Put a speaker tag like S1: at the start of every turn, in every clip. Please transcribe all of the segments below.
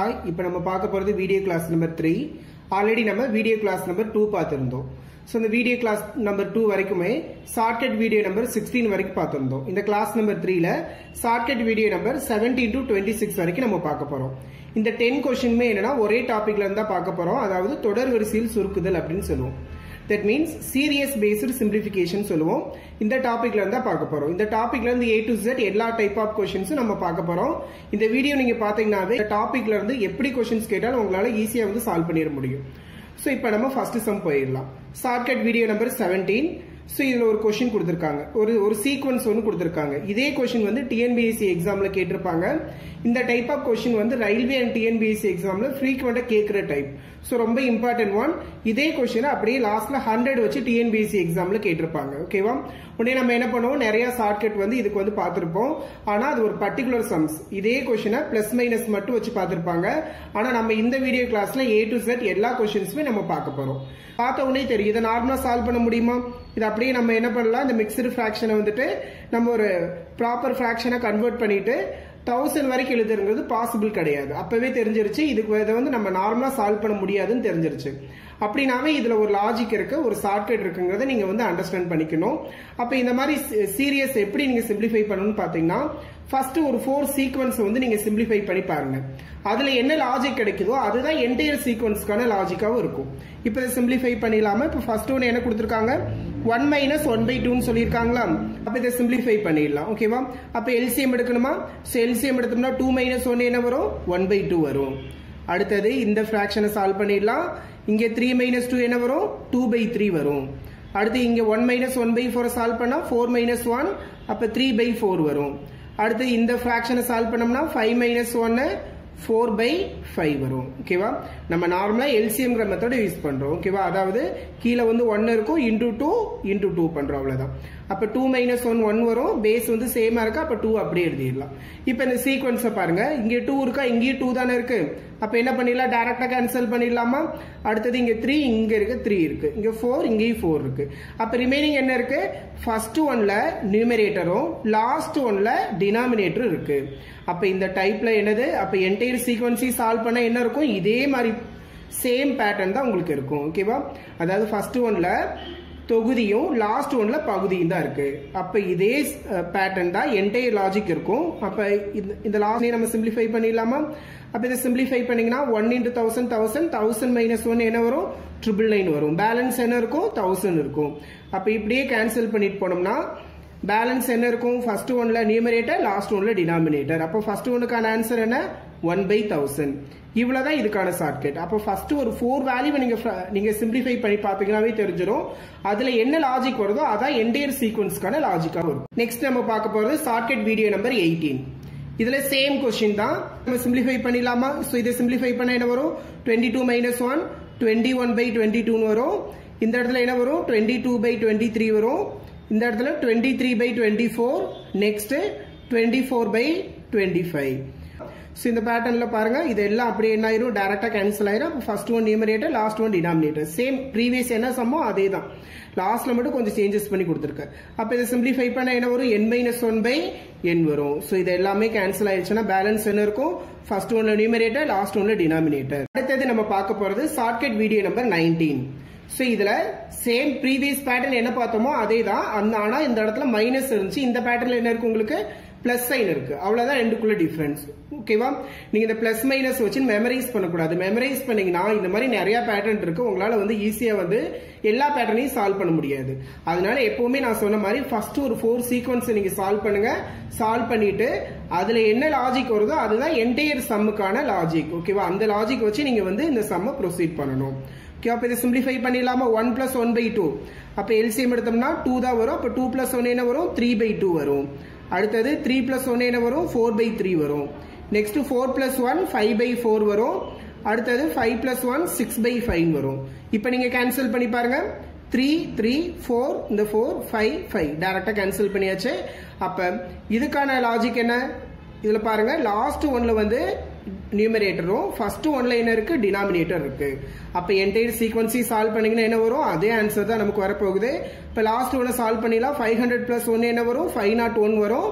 S1: Hi இப்போ நம்ம பார்க்க போகிறது video class number three already நம்ம வீடியோ கிளாஸ் நம்பர் டூ பார்த்துருந்தோம் ஸோ இந்த வீடியோ கிளாஸ் நம்பர் டூ வரைக்குமே ஷார்ட்கட் வீடியோ நம்பர் சிக்ஸ்டீன் வரைக்கும் பார்த்துருந்தோம் இந்த கிளாஸ் நம்பர் த்ரீல shortcut video number seventeen to twenty six வரைக்கும் நம்ம பார்க்க போகிறோம் இந்த டென் கொஸ்டினுமே என்னன்னா ஒரே டாபிக்ல இருந்தா பார்க்க போறோம் அதாவது தொடர் வரிசையில் சுருக்குதல் அப்படின்னு சொல்லுவோம் that means series based simplification சொல்லுவோம் இந்த டாபிக்ல இருந்தா பார்க்க போறோம் இந்த டாபிக்ல இருந்து ஏ டு Z எல்லா டைப் ஆஃப் கொஸ்டின்ஸும் நம்ம பார்க்க போறோம் இந்த வீடியோ நீங்க பாத்தீங்கன்னாவே இந்த டாபிக்ல இருந்து எப்படி கொஸ்டின்ஸ் கேட்டாலும் உங்களால ஈஸியா வந்து சால்வ் பண்ணிட முடியும் ஸோ இப்போ நம்ம ஃபர்ஸ்ட் சம் போயிடலாம் shortcut video number seventeen so இதில் ஒரு கொஷின் கொடுத்துருக்காங்க ஒரு ஒரு சீக்வன்ஸ் ஒன்று கொடுத்துருக்காங்க இதே கொஷின் வந்து டிஎன்பிஎஸ்சி எக்ஸாமில் கேட்டிருப்பாங்க இந்த டைப் ஆஃப் கொஷின் வந்து ரயில்வே அண்ட் டிஎன்பிஎஸ்சி எக்ஸாமில் ஃப்ரீக்வெண்ட்டாக கேட்குற டைப் ஸோ ரொம்ப இம்பார்ட்டன்ட் ஒன் இதே கொஷினை அப்படியே லாஸ்ட்ல ஹண்ட்ரட் வச்சு டிஎன்பிஎஸ்சி எக்ஸாமில் கேட்டிருப்பாங்க ஓகேவா உடனே நம்ம என்ன பண்ணுவோம் நிறைய ஷார்ட்கட் வந்து இதுக்கு வந்து பார்த்துருப்போம் ஆனால் அது ஒரு பர்டிகுலர் சம்ஸ் இதே கொஷினை பிளஸ் மைனஸ் மட்டும் வச்சு பார்த்துருப்பாங்க ஆனால் நம்ம இந்த வீடியோ கிளாஸ்ல ஏ டு செட் எல்லா கொஷின்ஸுமே நம்ம பார்க்க போகிறோம் பார்த்த உடனே தெரியும் இதை நார்மலாக சால்வ் பண்ண முடியுமா இது அப்படியே நம்ம என்ன பண்ணலாம் இந்த மிக்சடு ஃப்ராக்ஷனை வந்துட்டு நம்ம ஒரு ப்ராப்பர் ஃப்ராக்ஷனை கன்வெர்ட் பண்ணிட்டு தௌசண்ட் வரைக்கும் எழுதுறது பாசிபிள் கிடையாது அப்பவே தெரிஞ்சிருச்சு இதுக்கு இதை வந்து நம்ம நார்மலா சால்வ் பண்ண முடியாதுன்னு தெரிஞ்சிருச்சு அப்படின்னாவே இதுல ஒரு லாஜிக் இருக்கு ஒரு ஷார்ட்கட் இருக்குங்கிறத நீங்க வந்து அண்டர்ஸ்டாண்ட் பண்ணிக்கணும் அப்ப இந்த மாதிரி சீரியஸ் எப்படி நீங்க சிம்பிளிஃபை பண்ணணும்னு பாத்தீங்கன்னா ஃபர்ஸ்ட் ஒரு ஃபோர் சீக்வன்ஸ் வந்து நீங்க சிம்பிளிஃபை பண்ணி பாருங்க அதுல என்ன லாஜிக் கிடைக்குதோ அதுதான் என்டையர் சீக்வன்ஸ்க்கான லாஜிக்காவும் இருக்கும் இப்போ இதை சிம்பிளிஃபை பண்ணிடலாம இப்போ ஃபர்ஸ்ட் ஒன்று என்ன கொடுத்துருக்காங்க ஒன் மைனஸ் ஒன் பை டூன்னு சொல்லியிருக்காங்களா அப்போ இதை சிம்பிளிஃபை பண்ணிடலாம் ஓகேவா அப்போ எல்சிஎம் எடுக்கணுமா ஸோ எல்சிஎம் எடுத்தோம்னா டூ மைனஸ் ஒன் என்ன வரும் ஒன் பை டூ வரும் அடுத்தது இந்த ஃப்ராக்ஷனை சால்வ் பண்ணிடலாம் இங்கே த்ரீ மைனஸ் டூ என்ன வரும் டூ பை த்ரீ வரும் அடுத்து இங்கே ஒன் மைனஸ் ஒன் பை ஃபோரை சால்வ் பண்ணால் ஃபோர் மைனஸ் ஒன் அப்போ த்ரீ பை ஃபோர் வரும் அடுத்து இந்த ஃப்ராக்ஷனை சால்வ் பண்ணோம்னா ஃபைவ் மைனஸ் ஒன்னு ஃபோர் பை ஃபைவ் வரும் ஓகேவா நம்ம நார்மலாக எல்சிஎம்ங்கிற மெத்தடை யூஸ் பண்ணுறோம் ஓகேவா அதாவது கீழே வந்து ஒன்று இருக்கும் இன்டூ டூ இன்டூ டூ பண்ணுறோம் அவ்வளோதான் அப்போ டூ மைனஸ் ஒன் ஒன் வரும் பேஸ் வந்து சேமாக இருக்கா அப்போ டூ அப்படியே எழுதிடலாம் இப்போ இந்த சீக்வன்ஸை பாருங்க இங்கே டூ இருக்கா இங்கேயும் டூ தானே இருக்கு அப்போ என்ன பண்ணிடலாம் டேரக்டாக கேன்சல் பண்ணிடலாமா அடுத்தது இங்கே த்ரீ இங்கே இருக்கு த்ரீ இருக்கு இங்கே ஃபோர் இங்கேயும் ஃபோர் இருக்கு அப்போ ரிமைனிங் என்ன இருக்கு ஃபர்ஸ்ட் ஒன்ல நியூமரேட்டரும் லாஸ்ட் ஒன்ல டினாமினேட்டரும் இருக்கு அப்போ இந்த டைப்ல என்னது அப்போ என்டையர் சீக்வன்ஸி சால்வ் பண்ண என்ன இருக்கும் இதே மாதிரி சேம் பேட்டர்ன் தான் உங்களுக்கு இருக்கும் ஓகேவா அதாவது ஃபர்ஸ்ட் ஒன்ல தொகுதியும் லாஸ்ட் ஒன்ல பகுதியும் தான் இருக்கு அப்ப இதே பேட்டர்ன் தான் என்டையர் லாஜிக் இருக்கும் அப்ப இந்த லாஸ்ட் நம்ம சிம்பிளிஃபை பண்ணிடலாமா அப்ப இதை சிம்பிளிஃபை பண்ணீங்கன்னா one into thousand thousand thousand minus one என்ன வரும் ட்ரிபிள் நைன் வரும் பேலன்ஸ் என்ன இருக்கும் தௌசண்ட் இருக்கும் அப்ப இப்படியே கேன்சல் பண்ணிட்டு போனோம்னா பேலன்ஸ் என்ன இருக்கும் ஃபர்ஸ்ட் ஒன்ல நியூமரேட்டர் லாஸ்ட் ஒன்ல டினாமினேட்டர் அப்போ ஃபர்ஸ்ட் ஒன்னுக்கான ஆன்சர் என்ன ஒன் பை தௌசண்ட் இவ்வளவுதான் இதுக்கான ஷார்ட்கட் அப்போ ஃபர்ஸ்ட் ஒரு ஃபோர் வேல்யூ நீங்க நீங்க சிம்பிளிஃபை பண்ணி பாத்தீங்கன்னாவே தெரிஞ்சிடும் அதுல என்ன லாஜிக் வருதோ அதான் என்டையர் சீக்வன்ஸ்க்கான லாஜிக்கா வரும் நெக்ஸ்ட் நம்ம பார்க்க போறது ஷார்ட்கட் வீடியோ நம்பர் எயிட்டீன் இதுல சேம் கொஸ்டின் தான் நம்ம சிம்பிளிஃபை பண்ணிடலாமா ஸோ இதை சிம்பிளிஃபை பண்ண என்ன வரும் twenty two minus one twenty one by twenty டூன்னு வரும் இந்த இடத்துல என்ன வரும் twenty two by twenty three வரும் இந்த இடத்துல twenty three by twenty four next twenty four by twenty five so இந்த பேட்டர்ல பாருங்க இது எல்லாம் அப்படியே என்ன ஆயிரும் டேரக்டா கேன்சல் ஆயிரும் first one numerator last one denominator same previous என்ன சம்மோ அதே தான் லாஸ்ட்ல மட்டும் கொஞ்சம் சேஞ்சஸ் பண்ணி கொடுத்துருக்கேன் அப்ப இதை சிம்பிளிஃபை பண்ண என்ன வரும் N minus one by N வரும் ஸோ இது எல்லாமே கேன்சல் ஆயிடுச்சுன்னா பேலன்ஸ் என்ன இருக்கும் ஃபர்ஸ்ட் ஒன்ல நியூமரேட்டர் லாஸ்ட் ஒன்ல டினாமினேட்டர் அடுத்தது நம்ம பார்க்க போறது shortcut video number nineteen so இதுல சேம் ப்ரீவியஸ் பேட்டர்ன் என்ன பார்த்தோமோ அதே தான் அந்த ஆனா இந்த இடத்துல மைனஸ் இருந்துச்சு இந்த பேட்டர்ல என்ன இருக்கு உங்களுக்கு பிளஸ் சைன் இருக்கு அவ்வளவுதான் ரெண்டுக்குள்ள டிஃபரன்ஸ் ஓகேவா நீங்க இந்த பிளஸ் மைனஸ் வச்சு மெமரைஸ் பண்ணக்கூடாது மெமரைஸ் பண்ணீங்கன்னா இந்த மாதிரி நிறைய பேட்டர்ன் இருக்கு உங்களால வந்து ஈஸியா வந்து எல்லா பேட்டர்னையும் சால்வ் பண்ண முடியாது அதனால எப்பவுமே நான் சொன்ன மாதிரி ஃபர்ஸ்ட் ஒரு ஃபோர் சீக்வன்ஸ் நீங்க சால்வ் பண்ணுங்க சால்வ் பண்ணிட்டு அதுல என்ன லாஜிக் வருதோ அதுதான் என்டையர் சம்முக்கான லாஜிக் ஓகேவா அந்த லாஜிக் வச்சு நீங்க வந்து இந்த சம்மை ப்ரொசீட் பண்ணணும் ஓகே அப்போ இதை சிம்பிளிஃபை பண்ணிடலாமா one plus one by two அப்போ எல்சிஎம் எடுத்தோம்னா டூ தான் வரும் அப்போ டூ பிளஸ் ஒன் என்ன வரும் த்ரீ பை டூ வரும் அடுத்தது த்ரீ பிளஸ் ஒன் என்ன வரும் ஃபோர் பை த்ரீ வரும் next four plus one five by four வரும் அடுத்தது five plus one six by five வரும் இப்போ நீங்க கேன்சல் பண்ணி பாருங்க த்ரீ த்ரீ ஃபோர் இந்த ஃபோர் ஃபைவ் ஃபைவ் டேரக்டா கேன்சல் பண்ணியாச்சு அப்ப இதுக்கான லாஜிக் என்ன இதுல பாருங்க லாஸ்ட் ஒன்ல வந்து நியூமரேட்டரும் ஃபர்ஸ்ட் ஒன்ல என்ன இருக்கு டினாமினேட்டர் இருக்கு அப்ப என்டையர் சீக்வன்சி சால்வ் பண்ணீங்கன்னா என்ன வரும் அதே ஆன்சர் தான் நமக்கு வரப்போகுது இப்ப லாஸ்ட் ஒன்ன சால்வ் பண்ணிடலாம் ஃபைவ் ஹண்ட்ரட் பிளஸ் ஒன் என்ன வரும் ஃபைவ் நாட் ஒன் வரும்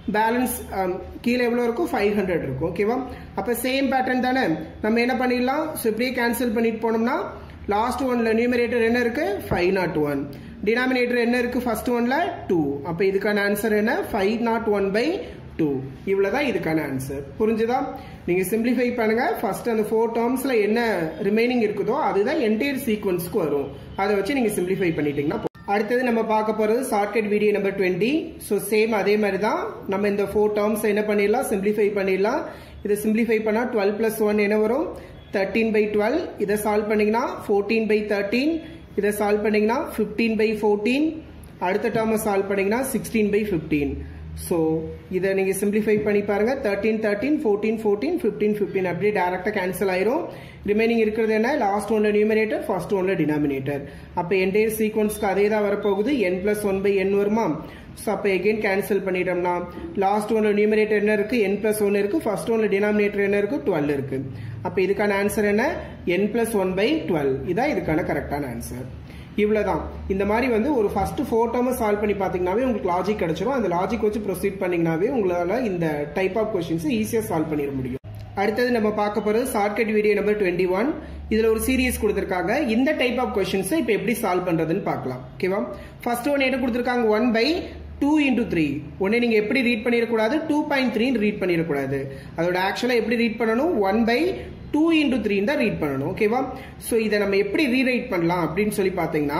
S1: பேலன்ஸ் கீழே எவ்வளோ இருக்கும் ஃபைவ் ஹண்ட்ரட் இருக்கும் ஓகேவா அப்போ சேம் பேட்டர்ன் தானே நம்ம என்ன பண்ணிடலாம் ஸோ இப்படியே கேன்சல் பண்ணிட்டு போனோம்னா லாஸ்ட் ஒன்ல நியூமரேட்டர் என்ன இருக்கு ஃபைவ் நாட் ஒன் டினாமினேட்டர் என்ன இருக்கு ஃபர்ஸ்ட் ஒன்ல டூ அப்போ இதுக்கான ஆன்சர் என்ன five nought one by two இவ்வளவுதான் இதுக்கான ஆன்சர் புரிஞ்சுதா நீங்க சிம்பிளிஃபை பண்ணுங்க ஃபர்ஸ்ட் அந்த ஃபோர் டேர்ம்ஸ்ல என்ன ரிமைனிங் இருக்குதோ அதுதான் என்டையர் சீக்வன்ஸ்க்கு வரும் அதை வச்சு நீங்க சிம்பிளிஃபை பண்ணிட்டீங்கன்னா போதும். அடுத்தது நம்ம பார்க்க போறது shortcut video number twenty so same அதே மாதிரி தான் நம்ம இந்த ஃபோர் டேர்ம்ஸ் என்ன பண்ணிடலாம் சிம்பிளிஃபை பண்ணிடலாம் இதை சிம்பிளிஃபை பண்ணா டுவெல் பிளஸ் ஒன் என்ன வரும் தேர்ட்டீன் பை டுவெல் இதை சால்வ் பண்ணீங்கன்னா ஃபோர்டீன் பை தேர்ட்டீன் இதை சால்வ் பண்ணீங்கன்னா ஃபிஃப்டீன் பை ஃபோர்டீன் அடுத்த டேர்மை சால்வ் பண்ணீங்கன்னா சிக்ஸ்டீன் பை ஃபிஃப்டீன் ஸோ இதை நீங்கள் சிம்பிளிஃபை பண்ணி பாருங்க thirteen thirteen fourteen fourteen fifteen fifteen அப்படியே டேரெக்டாக கேன்சல் ஆயிரும் ரிமைனிங் இருக்கிறது என்ன லாஸ்ட் ஒன்ல நியூமரேட்டர் ஃபர்ஸ்ட் ஒன்ல டினாமினேட்டர் அப்போ என்டையர் சீக்வன்ஸ்க்கு அதே தான் வரப்போகுது n plus one by n வருமா ஸோ அப்போ எகெயின் கேன்சல் பண்ணிட்டோம்னா லாஸ்ட் ஒன்ல நியூமரேட்டர் என்ன இருக்கு என் பிளஸ் ஒன் இருக்கு ஃபர்ஸ்ட் ஒன்ல டினாமினேட்டர் என்ன இருக்கு டுவெல் இருக்கு அப்போ இதுக்கான ஆன்சர் என்ன n plus one by twelve இதான் இதுக்கான கரெக்டான ஆன்சர் இவ்வளவுதான் இந்த மாதிரி வந்து ஒரு ஃபர்ஸ்ட் ஃபோர் டேர்ம் சால்வ் பண்ணி பாத்தீங்கன்னாவே உங்களுக்கு லாஜிக் கிடைச்சிரும் அந்த லாஜிக் வச்சு ப்ரொசீட் பண்ணீங்கன்னாவே உங்களால இந்த டைப் ஆஃப் கொஸ்டின்ஸ் ஈஸியா சால்வ் பண்ணிட முடியும் அடுத்தது நம்ம பார்க்க போறது shortcut video number twenty one இதுல ஒரு சீரியஸ் கொடுத்திருக்காங்க இந்த டைப் ஆஃப் கொஸ்டின்ஸ் இப்போ எப்படி சால்வ் பண்றதுன்னு பார்க்கலாம் ஓகேவா ஃபர்ஸ்ட் ஒன் என்ன கொடுத்திருக்காங்க one by two into three உடனே நீங்க எப்படி ரீட் பண்ணிடக்கூடாது டூ பாயிண்ட் த்ரீ ரீட் பண்ணிடக்கூடாது அதோட ஆக்சுவலா எப்படி ரீட் பண்ணணும் one by two into three தான் ரீட் பண்ணணும் ஓகேவா ஸோ இதை நம்ம எப்படி ரீரைட் பண்ணலாம் அப்படின்னு சொல்லி பார்த்தீங்கன்னா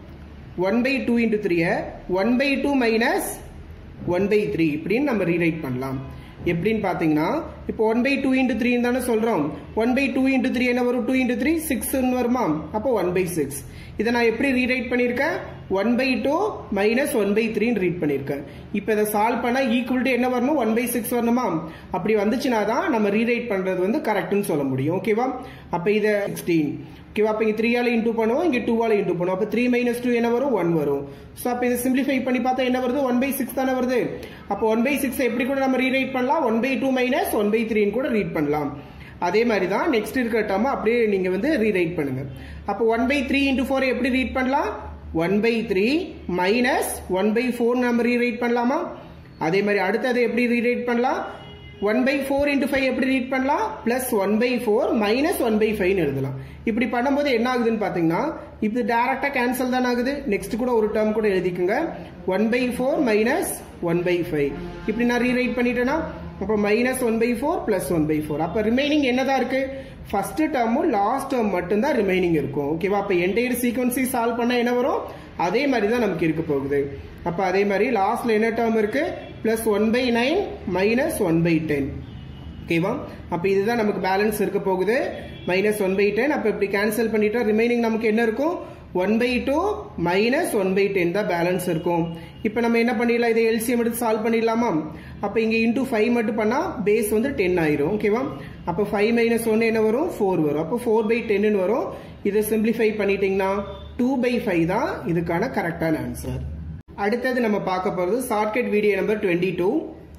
S1: ஒன் பை டூ இன்டூ த்ரீயை one by two minus one by three இப்படின்னு நம்ம ரீரைட் பண்ணலாம் எப்படின்னு பார்த்தீங்கன்னா இப்போ one by two into three தானே சொல்றோம் one by two into three என்ன வரும் டூ இன்டூ த்ரீ சிக்ஸ்னு வருமா அப்போ ஒன் பை சிக்ஸ் இதை நான் எப்படி ரீரைட் பண்ணியிருக்கேன் one by two minus one by த்ரீன்னு ரீட் பண்ணியிருக்கேன் இப்போ இதை சால்வ் பண்ணா ஈக்குவல் டு என்ன வரணும் ஒன் பை சிக்ஸ் வரணுமா அப்படி வந்துச்சுன்னா தான் நம்ம ரீரைட் பண்றது வந்து கரெக்ட்னு சொல்ல முடியும் ஓகேவா அப்போ இதை சிக்ஸ்டீன் ஓகேவா அப்போ இங்கே த்ரீயால இன்டூ பண்ணுவோம் இங்கே டூவால இன்டூ பண்ணுவோம் அப்போ த்ரீ மைனஸ் டூ என்ன வரும் ஒன் வரும் ஸோ அப்போ இதை சிம்பிளிஃபை பண்ணி பார்த்தா என்ன வருது ஒன் பை சிக்ஸ் தானே வருது அப்போ ஒன் பை சிக்ஸ் எப்படி கூட நம்ம ரீரைட் பண்ணலாம் one by two minus one by த்ரீன்னு கூட ரீட் பண்ணலாம் அதே மாதிரி தான் நெக்ஸ்ட் இருக்கிற டேர்ம் அப்படியே நீங்க வந்து ரீரைட் பண்ணுங்க அப்போ one by three into four எப்படி ரீட் பண்ணலாம் one by three minus one by four நம்ம ரீரைட் பண்ணலாமா அதே மாதிரி அடுத்தது எப்படி ரீரைட் பண்ணலாம் one by four into five எப்படி ரீட் பண்ணலாம் plus one by four minus one by five எழுதலாம் இப்படி பண்ணும்போது என்ன ஆகுதுன்னு பாத்தீங்கன்னா இது டைரக்டா கேன்சல் தான் ஆகுது நெக்ஸ்ட் கூட ஒரு டேர்ம் கூட எழுதிக்குங்க one by four minus one by five இப்படி நான் ரீரைட் பண்ணிட்டேன்னா அப்போ minus one by four plus one by four அப்போ ரிமைனிங் என்னதான் இருக்கு ஃபர்ஸ்ட் டேர்மும் லாஸ்ட் டேர்ம் மட்டும்தான் ரிமைனிங் இருக்கும் ஓகேவா அப்போ என்டையர் சீக்வன்ஸை சால்வ் பண்ண என்ன வரும் அதே மாதிரி தான் நமக்கு இருக்க போகுது அப்போ அதே மாதிரி லாஸ்ட்ல என்ன டேர்ம் இருக்கு plus one by nine minus one by ten ஓகேவா அப்போ இதுதான் நமக்கு பேலன்ஸ் இருக்க போகுது மைனஸ் ஒன் பை டென் அப்போ இப்படி கேன்சல் பண்ணிட்டா ரிமைனிங் நமக்கு என்ன இருக்கும் one by two minus one by ten தான் பேலன்ஸ் இருக்கும் இப்போ நம்ம என்ன பண்ணிடலாம் இதை எல்சிஎம் எடுத்து சால்வ் பண்ணிடலாமா அப்போ இங்கே இன்டூ ஃபைவ் மட்டும் பண்ணால் பேஸ் வந்து டென் ஆயிரும் ஓகேவா அப்போ ஃபைவ் மைனஸ் ஒன்று என்ன வரும் ஃபோர் வரும் அப்போ ஃபோர் பை டென்னு வரும் இதை சிம்பிளிஃபை பண்ணிட்டீங்கன்னா டூ பை ஃபைவ் தான் இதுக்கான கரெக்டான ஆன்சர் அடுத்தது நம்ம பார்க்க போகிறது shortcut video number twenty two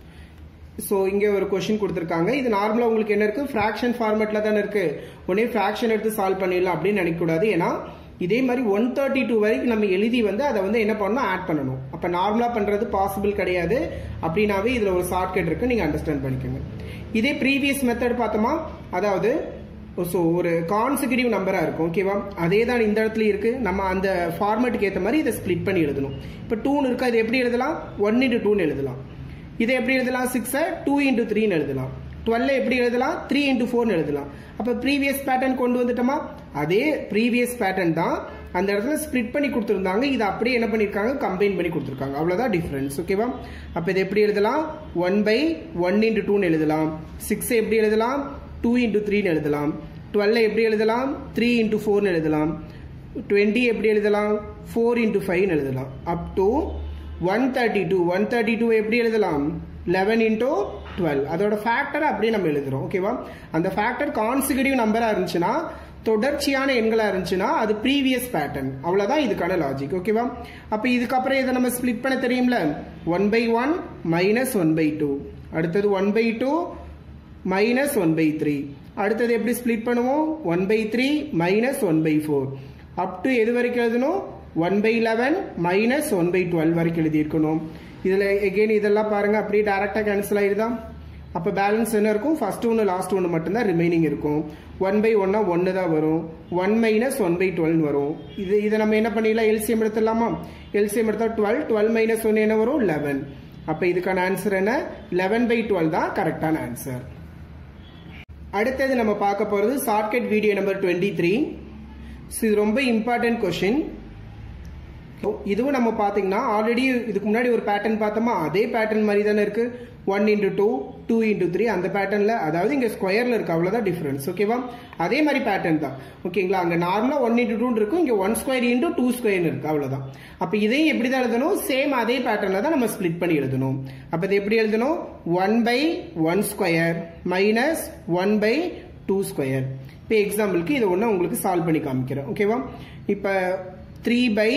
S1: so இங்கே ஒரு கொஷின் கொடுத்துருக்காங்க இது நார்மலாக உங்களுக்கு என்ன இருக்கு ஃப்ராக்ஷன் ஃபார்மேட்டில் தானே இருக்கு உடனே ஃப்ராக்ஷன் எடுத்து சால்வ் பண்ணிடலாம் அப்படின்னு நினைக்கக்கூடாது ஏன்னா இதே மாதிரி ஒன் தேர்ட்டி டூ வரைக்கும் நம்ம எழுதி வந்து அதை வந்து என்ன பண்ணணும் ஆட் பண்ணணும் அப்போ நார்மலாக பண்ணுறது பாசிபிள் கிடையாது அப்படின்னாவே இதில் ஒரு ஷார்ட்கட் இருக்கு நீங்கள் அண்டர்ஸ்டாண்ட் பண்ணிக்கோங்க இதே ப்ரீவியஸ் மெத்தட் பார்த்தோமா அதாவது ஸோ ஒரு கான்சிக்யூட்டிவ் நம்பராக இருக்கும் ஓகேவா அதே தான் இந்த இடத்துல இருக்கு நம்ம அந்த ஃபார்மேட்டுக்கு ஏற்ற மாதிரி இதை ஸ்ப்ளிட் பண்ணி எழுதணும் இப்போ டூன்னு இருக்கு அது எப்படி எழுதலாம் ஒன் இன்ட்டு டூன்னு எழுதலாம் இதை எப்படி எழுதலாம் சிக்ஸை டூ இன்டூ த்ரீன்னு எழுதலாம் டுவெல்ல எப்படி எழுதலாம் த்ரீ இன்டூ ஃபோர்னு எழுதலாம் அப்போ ப்ரீவியஸ் பேட்டர்ன் கொண்டு வந்துட்டோமா அதே ப்ரீவியஸ் பேட்டர்ன் தான் அந்த இடத்துல ஸ்ப்ளிட் பண்ணி கொடுத்துருந்தாங்க இதை அப்படியே என்ன பண்ணியிருக்காங்க கம்பைன் பண்ணி கொடுத்துருக்காங்க அவ்வளோதான் டிஃப்ரென்ஸ் ஓகேவா அப்போ இதை எப்படி எழுதலாம் ஒன் பை ஒன் இன்டூ டூன்னு எழுதலாம் சிக்ஸ் எப்படி எழுதலாம் டூ இன்டூ த்ரீன்னு எழுதலாம் டுவெல்ல எப்படி எழுதலாம் த்ரீ இன்டூ ஃபோர்னு எழுதலாம் டுவெண்ட்டி எப்படி எழுதலாம் ஃபோர் இன்டூ ஃபைவ்னு எழுதலாம் up to one thirty two one thirty two எப்படி எழுதலாம் லெவன் இன்டூ டுவெல் அதோட ஃபேக்டர் அப்படியே நம்ம எழுதுறோம் ஓகேவா அந்த ஃபேக்டர் கான்சிக்யூட்டிவ் நம்பரா இருந்துச்சுன்னா தொடர்ச்சியான எண்களா இருந்துச்சுன்னா அது ப்ரீவியஸ் பேட்டர்ன் அவ்வளவுதான் இதுக்கான லாஜிக் ஓகேவா அப்ப இதுக்கப்புறம் இதை நம்ம ஸ்பிளிட் பண்ண தெரியும்ல one by one minus one by two அடுத்தது one by two minus one by three அடுத்தது எப்படி ஸ்பிளிட் பண்ணுவோம் one by three minus one by four up to எது வரைக்கும் எழுதணும் one by eleven minus one by twelve வரைக்கும் எழுதியிருக்கணும் இதில் எகெயின் இதெல்லாம் பாருங்க அப்படியே டேரெக்டாக கேன்சல் ஆயிடுதா அப்போ பேலன்ஸ் என்ன இருக்கும் ஃபர்ஸ்ட் ஒன்று லாஸ்ட் ஒன்று மட்டும்தான் ரிமைனிங் இருக்கும் ஒன் பை ஒன்னா ஒன்று தான் வரும் one minus one by twelve வரும் இது இதை நம்ம என்ன பண்ணிடலாம் எல்சிஎம் எடுத்துடலாமா எல்சிஎம் எடுத்தா டுவெல் டுவெல் மைனஸ் ஒன்று என்ன வரும் லெவன் அப்போ இதுக்கான ஆன்சர் என்ன லெவன் பை டுவெல் தான் கரெக்டான ஆன்சர் அடுத்தது நம்ம பார்க்க போகிறது shortcut video number twenty three இது ரொம்ப இம்பார்ட்டன்ட் கொஷின் இதுவும் நம்ம பார்த்தீங்கன்னா ஆல்ரெடி இதுக்கு முன்னாடி ஒரு பேட்டர்ன் பார்த்தோமா அதே பேட்டர்ன் மாதிரி தானே இருக்கு one into two two into three அந்த பேட்டர்னில் அதாவது இங்கே ஸ்கொயரில் இருக்கு அவ்வளோதான் டிஃப்ரென்ஸ் ஓகேவா அதே மாதிரி பேட்டர்ன் தான் ஓகேங்களா அங்கே நார்மலாக ஒன் இன்டூ டூ இருக்கும் இங்கே one square into two square இருக்கு அவ்வளோதான் அப்போ இதையும் எப்படி தான் எழுதணும் சேம் அதே பேட்டர்னில் தான் நம்ம ஸ்ப்ளிட் பண்ணி எழுதணும் அப்போ இது எப்படி எழுதணும் one by one square minus one by two square இப்போ எக்ஸாம்பிளுக்கு இதை ஒன்று உங்களுக்கு சால்வ் பண்ணி காமிக்கிறேன் ஓகேவா இப்போ த்ரீ பை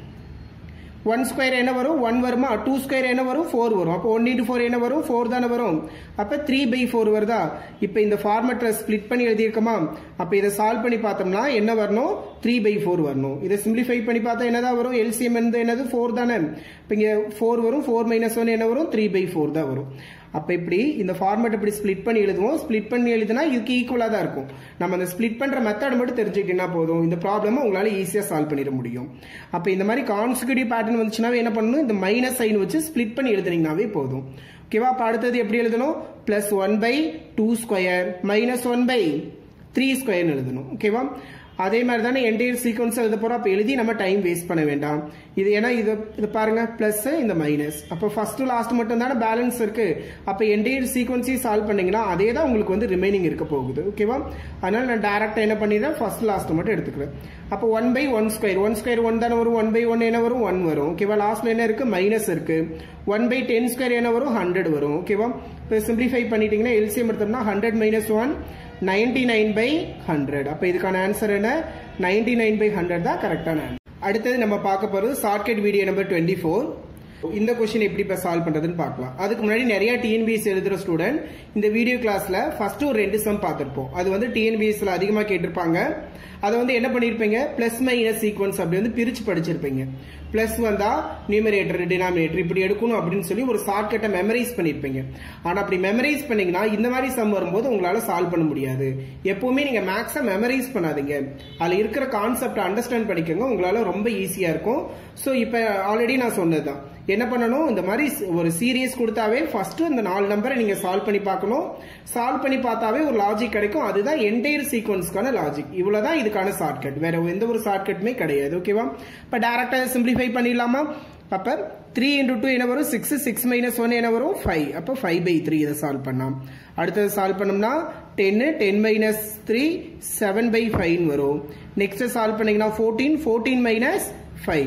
S1: ஒன் ஸ்கொயர் என்ன வரும் ஒன் வருமா டூ ஸ்கொயர் என்ன வரும் ஃபோர் வரும் அப்போ ஒன் இன்ட்டு ஃபோர் என்ன வரும் ஃபோர் தானே வரும் அப்போ த்ரீ பை ஃபோர் வருதா இப்போ இந்த ஃபார்மேட்டில் ஸ்ப்ளிட் பண்ணி எழுதியிருக்கோமா அப்போ இதை சால்வ் பண்ணி பார்த்தோம்னா என்ன வரணும் த்ரீ பை ஃபோர் வரணும் இதை சிம்பிளிஃபை பண்ணி பார்த்தா என்னதான் வரும் எல்சிஎம் வந்து என்னது ஃபோர் தானே இப்போ இங்கே ஃபோர் வரும் ஃபோர் மைனஸ் ஒன் என்ன வரும் த்ரீ பை ஃபோர் தான் வரும் அப்போ இப்படி இந்த ஃபார்மேட் இப்படி ஸ்ப்ளிட் பண்ணி எழுதுவோம் ஸ்ப்ளிட் பண்ணி எழுதுனா இதுக்கு ஈக்குவலாக தான் இருக்கும் நம்ம அந்த ஸ்ப்ளிட் பண்ணுற மெத்தட் மட்டும் தெரிஞ்சுக்கிட்டீங்கன்னா போதும் இந்த ப்ராப்ளமை உங்களால் ஈஸியாக சால்வ் பண்ணிட முடியும் அப்போ இந்த மாதிரி கான்சிக்யூட்டிவ் பேட்டர்ன் வந்துச்சுனாவே என்ன பண்ணணும் இந்த மைனஸ் சைன் வச்சு ஸ்ப்ளிட் பண்ணி எழுதுனீங்கனாவே போதும் ஓகேவா அப்போ அடுத்தது எப்படி எழுதணும் plus one by two square minus one by three ஸ்கொயர்னு எழுதணும் ஓகேவா அதே மாதிரி தானே என்டையர் சீக்வன்ஸ் எழுத போறோம் அப்போ எழுதி நம்ம டைம் வேஸ்ட் பண்ண வேண்டாம் இது ஏன்னா இது இது பாருங்க பிளஸ் இந்த மைனஸ் அப்போ ஃபர்ஸ்ட் லாஸ்ட் மட்டும் தானே பேலன்ஸ் இருக்கு அப்போ என்டையர் சீக்வன்ஸையும் சால்வ் பண்ணீங்கன்னா அதே தான் உங்களுக்கு வந்து ரிமைனிங் இருக்க போகுது ஓகேவா அதனால நான் டேரக்டா என்ன பண்ணிடுறேன் ஃபர்ஸ்ட் லாஸ்ட் மட்டும் எடுத்துக்கிறேன் அப்போ one by one square one square one தானே வரும் ஒன் பை ஒன் என்ன வரும் ஒன் வரும் ஓகேவா லாஸ்ட்ல என்ன இருக்கு மைனஸ் இருக்கு ஒன் பை டென் ஸ்கொயர் என்ன வரும் ஹண்ட்ரட் வரும் ஓகேவா இப்போ சிம்பிளிஃபை பண்ணிட்டீங்கன்னா எல்சிஎம் எடுத்தோம்னா hundred minus one ninety nine by hundred அப்போ இதுக்கான ஆன்சர் என்ன நைன்டி நைன் பை ஹண்ட்ரட் தான் கரெக்டான ஆன்சர் அடுத்தது நம்ம பார்க்க போறது shortcut video number twenty four இந்த கொஸ்டின் எப்படி இப்போ சால்வ் பண்றதுன்னு பார்க்கலாம் அதுக்கு முன்னாடி நிறைய டிஎன்பிஎஸ் எழுதுற ஸ்டூடெண்ட் இந்த வீடியோ கிளாஸ்ல ஃபர்ஸ்ட் ஒரு ரெண்டு சம் பார்த்துருப்போம் அது வந்து டிஎன்பிஎஸ்ல அதிகமாக கேட்டிருப்பாங்க அதை வந்து என்ன பண்ணிருப்பீங்க பிளஸ் மைனஸ் சீக்வன்ஸ் அப்படி வந்து பிரிச்சு படிச்சிருப்பீங்க பிளஸ் வந்தா நியூமரேட்டர் டினாமினேட்டர் இப்படி எடுக்கணும் அப்படின்னு சொல்லி ஒரு ஷார்ட்கட்டை மெமரைஸ் பண்ணிருப்பீங்க ஆனா அப்படி மெமரைஸ் பண்ணீங்கன்னா இந்த மாதிரி சம் வரும்போது உங்களால சால்வ் பண்ண முடியாது எப்பவுமே நீங்க மேக்ஸை மெமரைஸ் பண்ணாதீங்க அதுல இருக்கிற கான்செப்ட் அண்டர்ஸ்டாண்ட் பண்ணிக்கோங்க உங்களால ரொம்ப ஈஸியா இருக்கும் ஸோ இப்போ ஆல்ரெடி நான் சொன்னதுதான் என்ன பண்ணணும் இந்த மாதிரி ஒரு சீரியஸ் கொடுத்தாவே ஃபர்ஸ்ட் இந்த நாலு நம்பரை நீங்க சால்வ் பண்ணி பார்க்கணும் சால்வ் பண்ணி பார்த்தாவே ஒரு லாஜிக் கிடைக்கும் அதுதான் என்டையர் சீக்வன்ஸ்க்கான லாஜிக் இவ்வளவுதான் இதுக்கான ஷார்ட்கட் வேற எந்த ஒரு ஷார்ட்கட்டுமே கிடையாது ஓகேவா இப்ப டேரக்டா சிம்பிளிஃபை பண்ணிடலாமா அப்ப த்ரீ இன்டூ டூ என்ன வரும் சிக்ஸ் சிக்ஸ் மைனஸ் ஒன் என்ன வரும் ஃபைவ் அப்போ ஃபைவ் பை த்ரீ இதை சால்வ் பண்ணலாம் அடுத்தது சால்வ் பண்ணோம்னா டென்னு ten minus three seven by five வரும் நெக்ஸ்ட் சால்வ் பண்ணீங்கன்னா ஃபோர்டீன் ஃபோர்டீன் மைனஸ் ஃபைவ்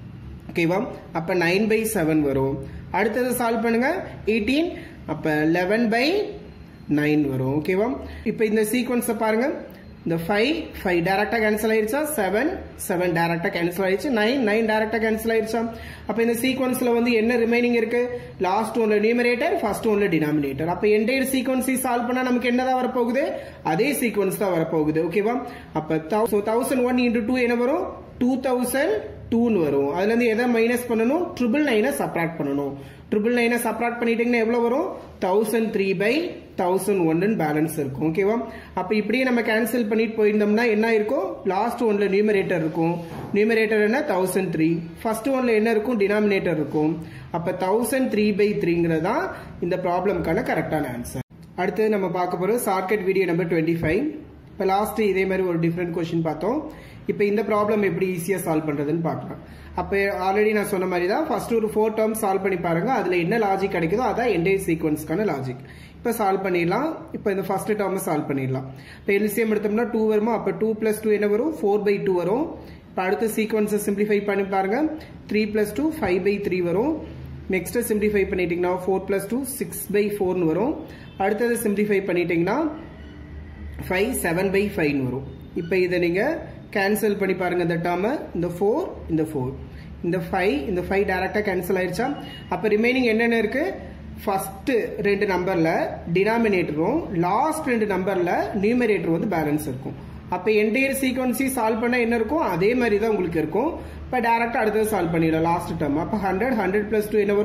S1: ஓகேவா அப்போ நைன் பை செவன் வரும் அடுத்தது சால்வ் பண்ணுங்க எயிட்டீன் அப்போ லெவன் பை நைன் வரும் ஓகேவா இப்போ இந்த சீக்வன்ஸை பாருங்க இந்த ஃபைவ் ஃபைவ் டேரக்டா கேன்சல் ஆயிருச்சா செவன் செவன் டேரக்டா கேன்சல் ஆயிருச்சு நைன் நைன் டேரக்டா கேன்சல் ஆயிருச்சா அப்ப இந்த சீக்வன்ஸ்ல வந்து என்ன ரிமைனிங் இருக்கு லாஸ்ட் ஒன்ல நியூமரேட்டர் ஃபர்ஸ்ட் ஒன்ல டினாமினேட்டர் அப்ப என்டையர் சீக்வன்ஸ் சால்வ் பண்ணா நமக்கு என்னதான் வரப்போகுது அதே சீக்வன்ஸ் தான் வரப்போகுது ஓகேவா அப்ப தௌசண்ட் ஒன் இன்டூ டூ என்ன வரும் டூ தௌசண்ட் டூன்னு வரும் அதுல இருந்து எதை மைனஸ் பண்ணணும் ட்ரிபிள் நைனை சப்ராக்ட் பண்ணணும் ட்ரிபிள் நைனை சப்ராக்ட் பண்ணிட்டீங்கன்னா எவ்வளவு வரும் தௌசண்ட் த்ரீ பை தௌசண்ட் ஒன்னு பேலன்ஸ் இருக்கும் ஓகேவா அப்ப இப்படியே நம்ம கேன்சல் பண்ணிட்டு போயிருந்தோம்னா என்ன இருக்கும் லாஸ்ட் ஒன்ல நியூமரேட்டர் இருக்கும் நியூமரேட்டர் என்ன தௌசண்ட் த்ரீ ஃபர்ஸ்ட் ஒன்ல என்ன இருக்கும் டினாமினேட்டர் இருக்கும் அப்ப தௌசண்ட் த்ரீ பை த்ரீங்கிறதா இந்த ப்ராப்ளம்க்கான கரெக்டான ஆன்சர் அடுத்து நம்ம பார்க்க போறோம் shortcut video number twenty five இப்போ லாஸ்ட் இதே மாதிரி ஒரு டிஃப்ரெண்ட் கொஸ்டின் பார்த்தோம் இப்போ இந்த ப்ராப்ளம் எப்படி ஈஸியாக சால்வ் பண்ணுறதுன்னு பார்க்கலாம் அப்போ ஆல்ரெடி நான் சொன்ன மாதிரி தான் ஃபர்ஸ்ட் ஒரு ஃபோர் டேர்ம் சால்வ் பண்ணி பாருங்க அதில் என்ன லாஜிக் கிடைக்குதோ அதான் என்டையர் சீக்வன்ஸ்க்கான லாஜிக் இப்போ சால்வ் பண்ணிடலாம் இப்போ இந்த ஃபர்ஸ்ட் டேர்மை சால்வ் பண்ணிடலாம் இப்போ எல்சிஎம் எடுத்தோம்னா டூ வருமா அப்போ டூ பிளஸ் டூ என்ன வரும் ஃபோர் பை டூ வரும் இப்போ அடுத்த சீக்வன்ஸை சிம்பிளிஃபை பண்ணி பாருங்க three plus two five by three வரும் நெக்ஸ்ட் சிம்பிளிஃபை பண்ணிட்டீங்கன்னா four plus two six by ஃபோர்னு வரும் அடுத்தது சிம்பிளிஃபை பண்ணிட்டீங்கன்னா ஃபைவ் செவன் பை ஃபைவ்னு வரும் இப்போ இதை நீங்கள் கேன்சல் பண்ணி பாருங்க இந்த டேர்மை இந்த ஃபோர் இந்த ஃபோர் இந்த ஃபைவ் இந்த ஃபைவ் டேரக்டாக கேன்சல் ஆயிடுச்சா அப்போ ரிமைனிங் என்னென்ன இருக்கு ஃபர்ஸ்ட் ரெண்டு நம்பர்ல டினாமினேட்டரும் லாஸ்ட் ரெண்டு நம்பர்ல நியூமரேட்டர் வந்து பேலன்ஸ் இருக்கும் அப்போ என்டையர் சீக்வன்ஸி சால்வ் பண்ண என்ன இருக்கும் அதே மாதிரி தான் உங்களுக்கு இருக்கும் இப்போ டேரக்டாக அடுத்தது சால்வ் பண்ணிடலாம் லாஸ்ட் டேர்ம் அப்போ ஹண்ட்ரட் ஹண்ட்ரட் பிளஸ் டூ என்ன வரும்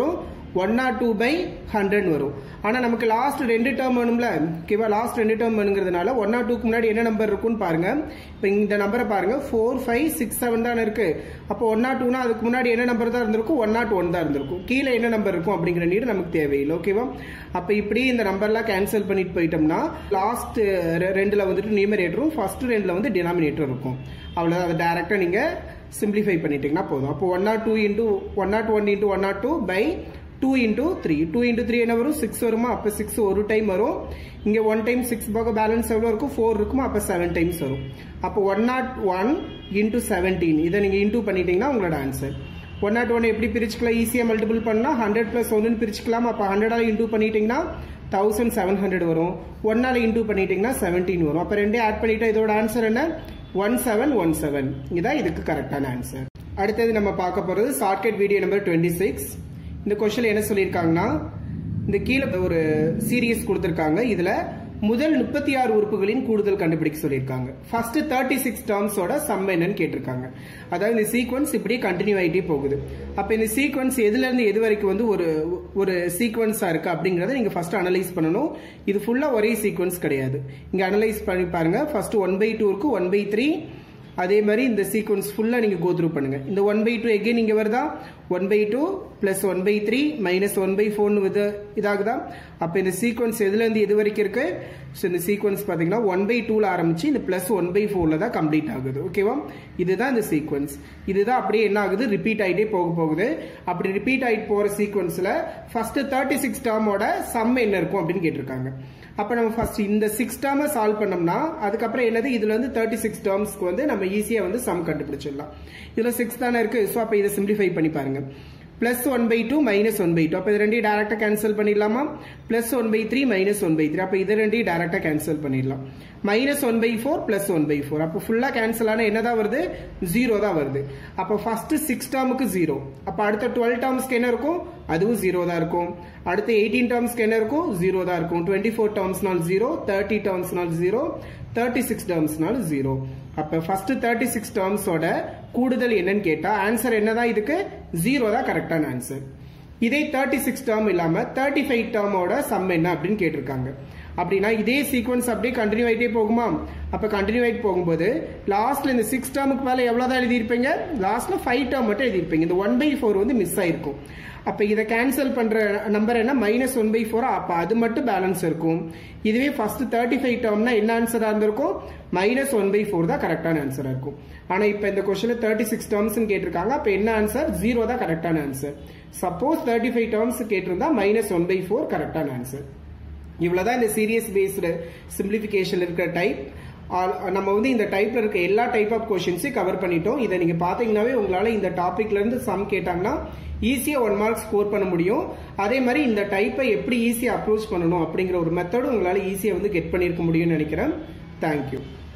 S1: one nought two by hundred வரும் ஆனா நமக்கு லாஸ்ட் ரெண்டு டேர்ம் வேணும்ல ஓகேவா லாஸ்ட் ரெண்டு டேர்ம் வேணுங்கிறதுனால ஒன் நாட் டூக்கு முன்னாடி என்ன நம்பர் இருக்கும்னு பாருங்க இப்போ இந்த நம்பரை பாருங்க ஃபோர் ஃபைவ் சிக்ஸ் செவன் தானே இருக்கு அப்போ ஒன் நாட் டூனா அதுக்கு முன்னாடி என்ன நம்பர் தான் இருந்திருக்கும் ஒன் நாட் ஒன் தான் இருந்திருக்கும் கீழே என்ன நம்பர் இருக்கும் அப்படிங்கிற நீடு நமக்கு தேவையில்லை ஓகேவா அப்போ இப்படி இந்த நம்பர்லாம் கேன்சல் பண்ணிட்டு போயிட்டோம்னா லாஸ்ட் ரெண்டுல வந்துட்டு நியூமரேட்டரும் ஃபர்ஸ்ட் ரெண்டுல வந்து டினாமினேட்டர் இருக்கும் அவ்வளோதான் அதை டேரெக்டாக நீங்கள் சிம்பிளிஃபை பண்ணிட்டீங்கன்னா போதும் அப்போ one nought two into one nought one into one nought two by two into three two into three என்ன வரும் சிக்ஸ் வருமா அப்போ சிக்ஸ் ஒரு டைம் வரும் இங்கே ஒன் டைம் சிக்ஸ் போக பேலன்ஸ் எவ்வளோ இருக்கும் ஃபோர் இருக்குமா அப்போ செவன் டைம்ஸ் வரும் அப்போ one nought one into seventeen இதை நீங்கள் இன்டூ பண்ணிட்டீங்கன்னா உங்களோட ஆன்சர் ஒன் நாட் ஒன் எப்படி பிரிச்சுக்கலாம் ஈஸியாக மல்டிபிள் பண்ணால் ஹண்ட்ரட் ப்ளஸ் ஒன்னு பிரிச்சுக்கலாம் அப்போ ஹண்ட்ரடால் இன்டூ பண்ணிட்டீங்கன்னா தௌசண்ட் செவன் ஹண்ட்ரட் வரும் ஒன்னால இன்டூ பண்ணிட்டீங்கன்னா செவன்டீன் வரும் அப்போ ரெண்டே ஆட் பண்ணிட்டா இதோட ஆன்சர் என்ன ஒன் செவன் ஒன் செவன் இதான் இதுக்கு கரெக்டான ஆன்சர் அடுத்தது நம்ம பார்க்க போறது shortcut video number twenty six இந்த கொஸ்டின் என்ன சொல்லியிருக்காங்கன்னா இந்த கீழே ஒரு சீரியஸ் கொடுத்துருக்காங்க இதுல முதல் முப்பத்தி ஆறு உறுப்புகளின் கூடுதல் கண்டுபிடிக்க சொல்லியிருக்காங்க ஃபர்ஸ்ட் தேர்ட்டி சிக்ஸ் டேர்ம்ஸோட சம் என்னன்னு கேட்டிருக்காங்க அதாவது இந்த சீக்வன்ஸ் இப்படி கண்டினியூ ஆகிட்டே போகுது அப்ப இந்த சீக்வன்ஸ் எதுல இருந்து எது வரைக்கும் வந்து ஒரு ஒரு சீக்வன்ஸா இருக்கு அப்படிங்கறத நீங்க ஃபர்ஸ்ட் அனலைஸ் பண்ணணும் இது ஃபுல்லா ஒரே சீக்வன்ஸ் கிடையாது இங்க அனலைஸ் பண்ணி பாருங்க ஃபர்ஸ்ட் ஒன் பை டூ இருக்கு ஒன் பை த்ரீ அதே மாதிரி இந்த சீக்வன்ஸ் ஃபுல்லா நீங்க கோ த்ரூ பண்ணுங்க இந்த ஒன் பை டூ எகெயின் இங்க வருதா one by two plus one by three minus one by ஃபோர்னு இது இதாகுதா அப்ப இந்த சீக்வன்ஸ் எதுல இருந்து எது வரைக்கும் இருக்கு ஸோ இந்த சீக்வன்ஸ் பாத்தீங்கன்னா ஒன் பை டூல ஆரம்பிச்சு இந்த பிளஸ் ஒன் பை ஃபோர்ல தான் கம்ப்ளீட் ஆகுது ஓகேவா இதுதான் இந்த சீக்வன்ஸ் இதுதான் அப்படியே என்ன ஆகுது ரிப்பீட் ஆயிட்டே போக போகுது அப்படி ரிப்பீட் ஆயிட்டு போற சீக்வன்ஸ்ல ஃபர்ஸ்ட் தேர்ட்டி சிக்ஸ் டேர்மோட சம் என்ன இருக்கும் அப்படின்னு கேட்டிருக்காங்க அப்ப நம்ம ஃபர்ஸ்ட் இந்த சிக்ஸ் டேர்மை சால்வ் பண்ணோம்னா அதுக்கப்புறம் என்னது இதுல இருந்து தேர்ட்டி சிக்ஸ் டேர்ம்ஸ்க்கு வந்து நம்ம ஈஸியா வந்து சம் கண்டுபிடிச்சிடலாம் இதுல சிக்ஸ் தானே இருக்கு ஸோ அப்ப இதை சிம்பிளிஃபை பண்ணி பாருங்க plus one by two minus one by two அப்போ இது ரெண்டையும் டேரக்டா கேன்சல் பண்ணிடலாமா plus one by three minus one by three அப்போ இது ரெண்டையும் டேரக்டா கேன்சல் பண்ணிடலாம் minus one by four plus one by four அப்போ ஃபுல்லா கேன்சல் ஆனா என்னதான் வருது ஜீரோ தான் வருது அப்போ ஃபர்ஸ்ட் சிக்ஸ் டேர்முக்கு ஜீரோ அப்போ அடுத்த டுவெல் டேர்ம்ஸ்க்கு என்ன இருக்கும் அதுவும் ஜீரோ தான் இருக்கும் அடுத்து எயிட்டீன் டேர்ம்ஸ்க்கு என்ன இருக்கும் ஜீரோ தான் இருக்கும் டுவெண்ட்டி ஃபோர் டேர்ம்ஸ்னால் ஜீரோ தேர்ட்டி டேர்ம்ஸ்னால் ஜீரோ தேர்ட்டி சிக்ஸ் டேர்ம்ஸ்னால் ஜீரோ அப்ப ஃபர்ஸ்ட் தேர்ட்டி சிக்ஸ் டேர்ம்ஸோட கூடுதல் என்னன்னு கேட்டா ஆன்சர் என்னதான் இதுக்கு ஜீரோ தான் கரெக்டான ஆன்சர் இதே தேர்ட்டி சிக்ஸ் டேர்ம் இல்லாம தேர்ட்டி ஃபைவ் டேர்மோட சம் என்ன அப்படின்னு கேட்டிருக்காங்க அப்படின்னா இதே சீக்வன்ஸ் அப்படியே கண்டினியூ ஆயிட்டே போகுமா அப்ப கண்டினியூ ஆயிட்டு போகும்போது லாஸ்ட்ல இந்த சிக்ஸ் டேர்முக்கு மேல எவ்வளவுதான் எழுதியிருப்பீங்க லாஸ்ட்ல ஃபைவ் டேர்ம் மட்டும் எழுதியிருப்பீங்க இந்த ஒன் பை ஃபோர் வந்து மிஸ் ஆயிருக்கும் அப்ப இதை கேன்சல் பண்ற நம்பர் என்ன மைனஸ் ஒன் பை ஃபோர் அப்ப அது மட்டும் பேலன்ஸ் இருக்கும் இதுவே ஃபர்ஸ்ட் தேர்ட்டி ஃபைவ் டேர்ம்னா என்ன ஆன்சரா இருந்திருக்கும் மைனஸ் ஒன் பை ஃபோர் தான் கரெக்டான ஆன்சரா இருக்கும் ஆனா இப்ப இந்த கொஸ்டின் தேர்ட்டி சிக்ஸ் டேர்ம்ஸ் கேட்டிருக்காங்க அப்ப என்ன ஆன்சர் ஜீரோ தான் கரெக்டான answer suppose thirty five terms கேட்டிருந்தா மைனஸ் ஒன் பை ஃபோர் கரெக்டான ஆன்சர் இவ்வளவுதான் இந்த சீரியஸ் பேஸ்டு சிம்பிளிபிகேஷன் இருக்கிற டைப் நம்ம வந்து இந்த டைப்ல இருக்க எல்லா டைப் ஆஃப் கொஸ்டின்ஸையும் கவர் பண்ணிட்டோம் இதை நீங்க பாத்தீங்கன்னாவே உங்களால இந்த டாபிக்ல இருந்து சம் கேட்டாங்கன்னா ஈஸியா ஒன் மார்க் ஸ்கோர் பண்ண முடியும் அதே மாதிரி இந்த டைப்பை எப்படி ஈஸியா அப்ரோச் பண்ணணும் அப்படிங்கிற ஒரு மெத்தடும் உங்களால ஈஸியா வந்து கெட் பண்ணிருக்க முடியும்னு நினைக்கிறேன் தேங்க்யூ